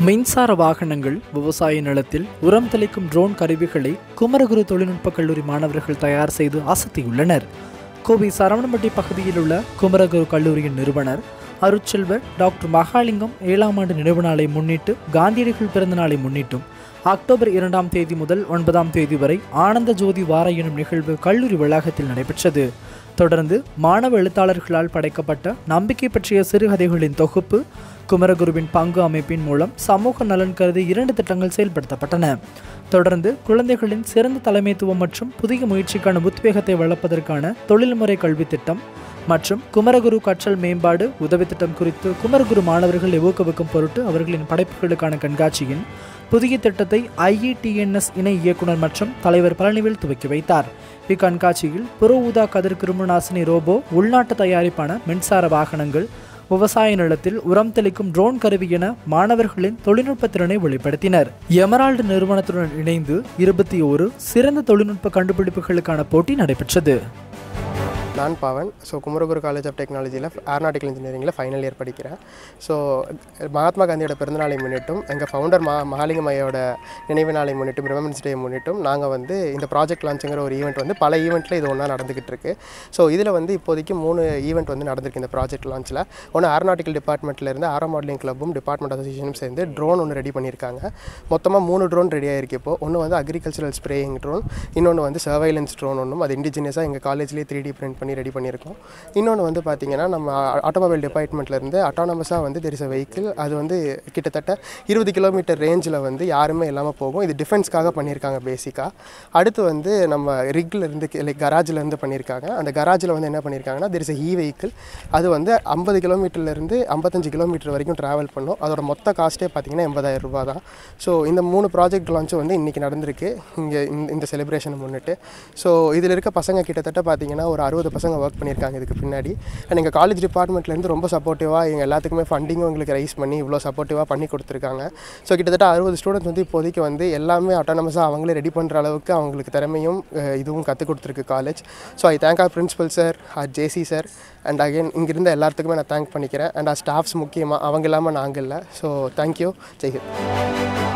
மின்சார வாகனங்கள் விவசாய நிலத்தில் உரம் தெளிக்கும் ட்ரோன் கருவிகளை குமரகுரு தொழில்நுட்ப கல்லூரி மாணவர்கள் தயார் செய்து அசத்தியுள்ளனர் கோவை சரவணம்பட்டி பகுதியில் உள்ள குமரகுரு கல்லூரியின் நிறுவனர் அருட்செல்வர் டாக்டர் மகாலிங்கம் ஏழாம் ஆண்டு நினைவு நாளை முன்னிட்டு காந்தியடிகள் பிறந்த நாளை முன்னிட்டும் அக்டோபர் இரண்டாம் தேதி முதல் ஒன்பதாம் தேதி வரை ஆனந்த ஜோதி வார எனும் நிகழ்வு கல்லூரி வளாகத்தில் நடைபெற்றது தொடர்ந்து மாணவ எழுத்தாளர்களால் படைக்கப்பட்ட நம்பிக்கை பற்றிய சிறுகதைகளின் தொகுப்பு குமரகுருவின் பங்கு அமைப்பின் மூலம் சமூக நலன் கருதி இரண்டு திட்டங்கள் செயல்படுத்தப்பட்டன தொடர்ந்து குழந்தைகளின் சிறந்த தலைமைத்துவம் மற்றும் புதிய முயற்சிக்கான உத்வேகத்தை வளர்ப்பதற்கான தொழில்முறை கல்வி திட்டம் மற்றும் குமரகுரு கற்றல் மேம்பாடு உதவி திட்டம் குறித்து குமரகுரு மாணவர்களை ஊக்குவிக்கும் பொருட்டு அவர்களின் படைப்புகளுக்கான கண்காட்சியின் புதிய திட்டத்தை ஐஇடிஎன்எஸ் இணை இயக்குனர் மற்றும் தலைவர் பழனிவேல் துவக்கி வைத்தார் இக்கண்காட்சியில் புற ஊதா கதிர் கிருமிநாசினி ரோபோ உள்நாட்டு தயாரிப்பான மின்சார வாகனங்கள் விவசாய நிலத்தில் உரம் தெளிக்கும் ட்ரோன் கருவி என மாணவர்களின் தொழில்நுட்ப திறனை வெளிப்படுத்தினர் எமரால்டு நிறுவனத்துடன் இணைந்து இருபத்தி ஓரு சிறந்த தொழில்நுட்ப கண்டுபிடிப்புகளுக்கான போட்டி நடைபெற்றது நான் Pavan so Kumaraguru college of டெக்னாலஜியில் ஏரோநாட்டிக்கல் இன்ஜினியரிங்கில் ஃபைனல் இயர் படிக்கிறேன் ஸோ மகாத்மா காந்தியோட பிறந்தநாளை முன்னிட்டும் எங்கள் ஃபவுண்டர் மா மகாலிங்கம் ஐயோட நினைவு நாளை முன்னிட்டும் ரிமெம்பரன்ஸ் டே முன்னிட்டும் நாங்கள் வந்து இந்த ப்ராஜெக்ட் லான்ச்சுங்கிற ஒரு ஈவெண்ட் வந்து பல ஈவெண்ட்டில் இது ஒன்றா நடந்துக்கிட்டு இருக்கு ஸோ இதில் வந்து இப்போதைக்கு மூணு ஈவெண்ட் வந்து நடந்திருக்கு இந்த ப்ராஜெக்ட் லான்ச்சில் ஒன்று ஏரோநாட்டிக்கல் டிபார்ட்மெண்ட்லேருந்து ஆரோ மாடலிங் கிளப்பும் டிபார்ட்மெண்ட் அசோசியேஷனும் சேர்ந்து ட்ரோன் ஒன்று ரெடி பண்ணியிருக்காங்க மொத்தமாக மூணு ட்ரோன் ரெடி ஆயிருக்கு இப்போ ஒன்று வந்து அக்ரிகல்ச்சரல் ஸ்ப்ரேயிங் ட்ரோன் இன்னொன்று வந்து சர்வைலன்ஸ் ட்ரோன் ஒன்றும் அது இண்டிஜினியஸாக எங்கள் காலேஜ்லேயே த்ரீ டி பிரிண்ட் பண்ணி ரெடி பண்ணியிருக்கோம் இன்னொன்று வந்து பார்த்தீங்கன்னா நம்ம ஆட்டோமொபைல் டிபார்ட்மெண்ட்லேருந்து அட்டானமஸாக வந்து தெர் இஸ் அ வெஹிக்கிள் அது வந்து கிட்டத்தட்ட இருபது கிலோமீட்டர் ரேஞ்சில் வந்து யாருமே இல்லாமல் போகும் இது டிஃபென்ஸ்க்காக பண்ணியிருக்காங்க பேசிக்காக அடுத்து வந்து நம்ம ரிக்ல இருந்து லைக் கராஜில் இருந்து பண்ணியிருக்காங்க அந்த கராஜில் வந்து என்ன பண்ணியிருக்காங்கன்னா there is a uh vehicle அது வந்து ஐம்பது கிலோமீட்டர்லேருந்து ஐம்பத்தஞ்சு கிலோமீட்டர் வரைக்கும் ட்ராவல் பண்ணும் அதோட மொத்த காஸ்ட்டே பார்த்தீங்கன்னா எண்பதாயிரம் ரூபா தான் ஸோ இந்த மூணு ப்ராஜெக்ட் லான்ச்சும் வந்து இன்றைக்கி நடந்திருக்கு இங்கே இந்த செலிப்ரேஷனை முன்னிட்டு ஸோ இதில் இருக்க பசங்க கிட்டத்தட்ட பார்த்தீங்கன்னா ஒரு அறுபது பசங்க ஒர்க் பண்ணியிருக்காங்க இதுக்கு பின்னாடி அண்ட் எங்கள் காலேஜ் டிபார்ட்மெண்ட்லேருந்து ரொம்ப சப்போர்ட்டிவாக எங்கள் எல்லாத்துக்குமே ஃபண்டிங்கும் எங்களுக்கு ரைஸ் பண்ணி இவ்வளோ சப்போர்ட்டிவாக பண்ணி கொடுத்துருக்காங்க ஸோ கிட்டத்தட்ட அறுபது ஸ்டூடெண்ட்ஸ் வந்து இப்போதைக்கு வந்து எல்லாமே அட்டானமஸாக அவங்களே ரெடி பண்ணுற அளவுக்கு அவங்களுக்கு திறமையும் அஹ், இதுவும் கற்றுக் கொடுத்துருக்கு college so I thank R principal sir R JC sir and again இங்கிருந்த எல்லாத்துக்குமே நான் தேங்க் பண்ணிக்கிறேன் அண்ட் ஆர் ஸ்டாஃப்ஸ் முக்கியமாக அவங்க இல்லாமல் நாங்கள் இல்லை ஸோ தேங்க்யூ ஜெய்ஹிந்த்